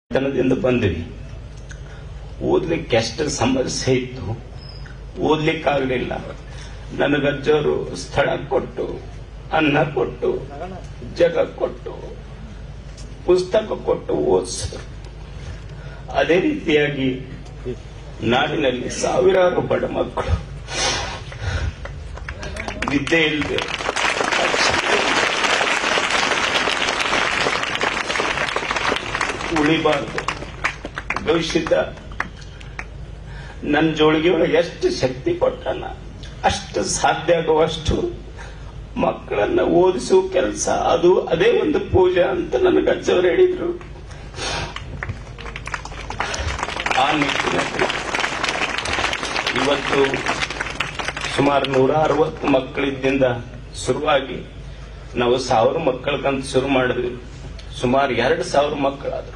ತನದಿಂದ ಬಂದ್ವಿ ಓದ್ಲಿಕ್ಕೆ ಎಷ್ಟು ಸಮಸ್ಯೆ ಇತ್ತು ಓದ್ಲಿಕ್ಕಾಗಲಿಲ್ಲ ನನಗಜ್ಜವರು ಸ್ಥಳ ಕೊಟ್ಟು ಅನ್ನ ಕೊಟ್ಟು ಜಗ ಕೊಟ್ಟು ಪುಸ್ತಕ ಕೊಟ್ಟು ಓದಿಸಿದ್ರು ಅದೇ ರೀತಿಯಾಗಿ ನಾಡಿನಲ್ಲಿ ಸಾವಿರಾರು ಬಡ ಮಕ್ಕಳು ವಿದ್ಯೆ ಇಲ್ಲದೆ ಉಳಿಬಾರ್ದು ಭವಿಷ್ಯದ ನನ್ನ ಜೋಳಿಗೆ ಒಳಗೆ ಎಷ್ಟು ಶಕ್ತಿ ಕೊಟ್ಟನ ಅಷ್ಟು ಸಾಧ್ಯ ಆಗುವಷ್ಟು ಮಕ್ಕಳನ್ನ ಓದಿಸುವ ಕೆಲಸ ಅದು ಅದೇ ಒಂದು ಪೂಜೆ ಅಂತ ನನಗೆ ಅಜ್ಜವರು ಹೇಳಿದ್ರು ಆ ನಿಟ್ಟಿನಲ್ಲಿ ಇವತ್ತು ಸುಮಾರು ನೂರ ಅರವತ್ತು ಮಕ್ಕಳಿದ್ದಿಂದ ಶುರುವಾಗಿ ನಾವು ಸಾವಿರ ಮಕ್ಕಳಿಗಂತ ಶುರು ಮಾಡಿದ್ವಿ ಸುಮಾರು ಎರಡು ಸಾವಿರ ಮಕ್ಕಳಾದ್ರು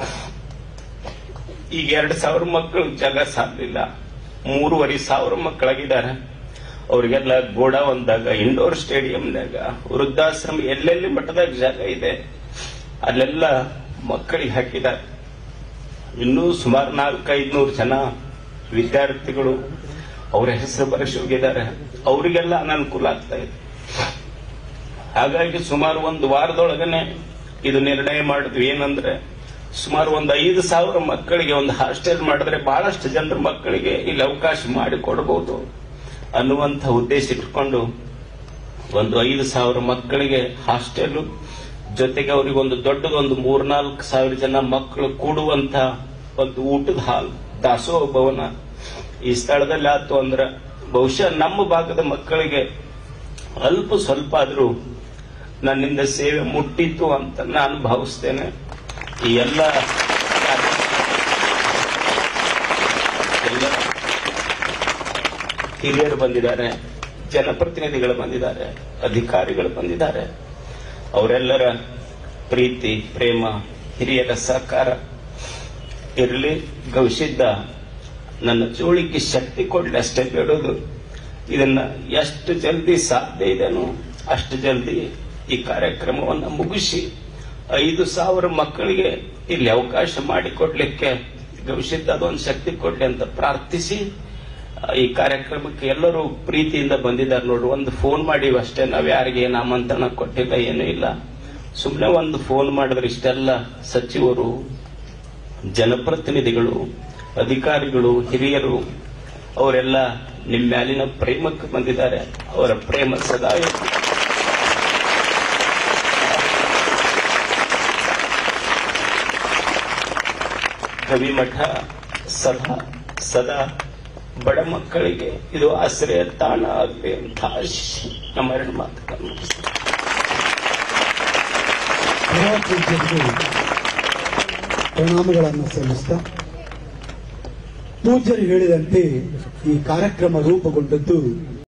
ಈಗ ಎರಡು ಸಾವಿರ ಮಕ್ಕಳು ಜಾಗ ಸಾಲಿಲ್ಲ ಮೂರುವರೆ ಸಾವಿರ ಮಕ್ಕಳಾಗಿದ್ದಾರೆ ಅವರಿಗೆಲ್ಲ ಗೋಡ ಒಂದಾಗ ಇಂಡೋರ್ ಸ್ಟೇಡಿಯಂನಾಗ ವೃದ್ಧಾಶ್ರಮ ಎಲ್ಲೆಲ್ಲಿ ಮಟ್ಟದಾಗ ಜಾಗ ಇದೆ ಅಲ್ಲೆಲ್ಲ ಮಕ್ಕಳಿಗೆ ಹಾಕಿದ್ದಾರೆ ಇನ್ನೂ ಸುಮಾರು ನಾಲ್ಕೈದು ನೂರು ಜನ ವಿದ್ಯಾರ್ಥಿಗಳು ಅವರ ಹೆಸರು ಬರೆಸಿ ಹೋಗಿದ್ದಾರೆ ಅವರಿಗೆಲ್ಲ ಅನನುಕೂಲ ಆಗ್ತಾ ಇದೆ ಹಾಗಾಗಿ ಸುಮಾರು ಒಂದು ವಾರದೊಳಗನೆ ಇದು ನಿರ್ಣಯ ಮಾಡಿದ್ವಿ ಏನಂದ್ರೆ ಸುಮಾರು ಒಂದು ಐದು ಸಾವಿರ ಮಕ್ಕಳಿಗೆ ಒಂದು ಹಾಸ್ಟೆಲ್ ಮಾಡಿದ್ರೆ ಬಹಳಷ್ಟು ಜನರ ಮಕ್ಕಳಿಗೆ ಇಲ್ಲಿ ಅವಕಾಶ ಮಾಡಿಕೊಡಬಹುದು ಅನ್ನುವಂಥ ಉದ್ದೇಶ ಇಟ್ಕೊಂಡು ಒಂದು ಐದು ಸಾವಿರ ಮಕ್ಕಳಿಗೆ ಹಾಸ್ಟೆಲ್ ಜೊತೆಗೆ ಅವರಿಗೆ ಒಂದು ದೊಡ್ಡದೊಂದು ಮೂರ್ನಾಲ್ಕು ಸಾವಿರ ಜನ ಮಕ್ಕಳು ಕೂಡುವಂತ ಒಂದು ಊಟದ ಹಾಲ್ ದಾಸೋಹ ಭವನ ಈ ಸ್ಥಳದಲ್ಲಿ ಆತು ಅಂದ್ರೆ ಬಹುಶಃ ನಮ್ಮ ಭಾಗದ ಮಕ್ಕಳಿಗೆ ಅಲ್ಪ ಸ್ವಲ್ಪ ಆದ್ರೂ ನನ್ನಿಂದ ಸೇವೆ ಮುಟ್ಟಿತ್ತು ಅಂತ ನಾನು ಭಾವಿಸ್ತೇನೆ ಈ ಎಲ್ಲ ಎಲ್ಲ ಹಿರಿಯರು ಬಂದಿದ್ದಾರೆ ಜನಪ್ರತಿನಿಧಿಗಳು ಬಂದಿದ್ದಾರೆ ಅಧಿಕಾರಿಗಳು ಬಂದಿದ್ದಾರೆ ಅವರೆಲ್ಲರ ಪ್ರೀತಿ ಪ್ರೇಮ ಹಿರಿಯರ ಸಹಕಾರ ಇರಲಿ ಗವಿಸಿದ್ದ ನನ್ನ ಜೋಳಿಗೆ ಶಕ್ತಿ ಕೊಡ್ಲಿ ಅಷ್ಟೇ ಬೇಡೋದು ಇದನ್ನ ಎಷ್ಟು ಜಲ್ದಿ ಸಾಧ್ಯ ಇದೆನೋ ಅಷ್ಟು ಜಲ್ದಿ ಈ ಕಾರ್ಯಕ್ರಮವನ್ನು ಮುಗಿಸಿ ಐದು ಸಾವಿರ ಮಕ್ಕಳಿಗೆ ಇಲ್ಲಿ ಅವಕಾಶ ಮಾಡಿಕೊಡ್ಲಿಕ್ಕೆ ಗವಿಸಿದ್ದ ಅದೊಂದು ಶಕ್ತಿ ಕೊಡ್ಲಿ ಅಂತ ಪ್ರಾರ್ಥಿಸಿ ಈ ಕಾರ್ಯಕ್ರಮಕ್ಕೆ ಎಲ್ಲರೂ ಪ್ರೀತಿಯಿಂದ ಬಂದಿದ್ದಾರೆ ನೋಡ್ರಿ ಒಂದು ಫೋನ್ ಮಾಡಿವಿ ಅಷ್ಟೇ ನಾವ್ ಯಾರಿಗೆ ಏನು ಆಮಂತ್ರಣ ಕೊಟ್ಟಿಲ್ಲ ಏನೂ ಇಲ್ಲ ಸುಮ್ಮನೆ ಒಂದು ಫೋನ್ ಮಾಡಿದ್ರೆ ಇಷ್ಟೆಲ್ಲ ಸಚಿವರು ಜನಪ್ರತಿನಿಧಿಗಳು ಅಧಿಕಾರಿಗಳು ಹಿರಿಯರು ಅವರೆಲ್ಲ ನಿಮ್ಮ ಮ್ಯಾಲಿನ ಪ್ರೇಮಕ್ಕೆ ಬಂದಿದ್ದಾರೆ ಅವರ ಪ್ರೇಮ ಸದಾ ಇರ್ಲಿ. ಕವಿಮಠ ಸದಾ ಸದಾ ಬಡ ಮಕ್ಕಳಿಗೆ ಇದು ಆಶ್ರಯ ತಾಣ ಆಗಲಿ ಅಂತ ಆಶಿಸಿ ನಮ್ಮ ಎರಡು ಮಾತುಗಳನ್ನು ಮುಗಿಸ್ತೇನೆ. ಪೂಜ್ಯರಿಗೆ ಪ್ರಣಾಮಗಳನ್ನು ಸಲ್ಲಿಸ್ತಾ ಪೂಜ್ಯರು ಹೇಳಿದಂತೆ ಈ ಕಾರ್ಯಕ್ರಮ ರೂಪುಗೊಂಡದ್ದು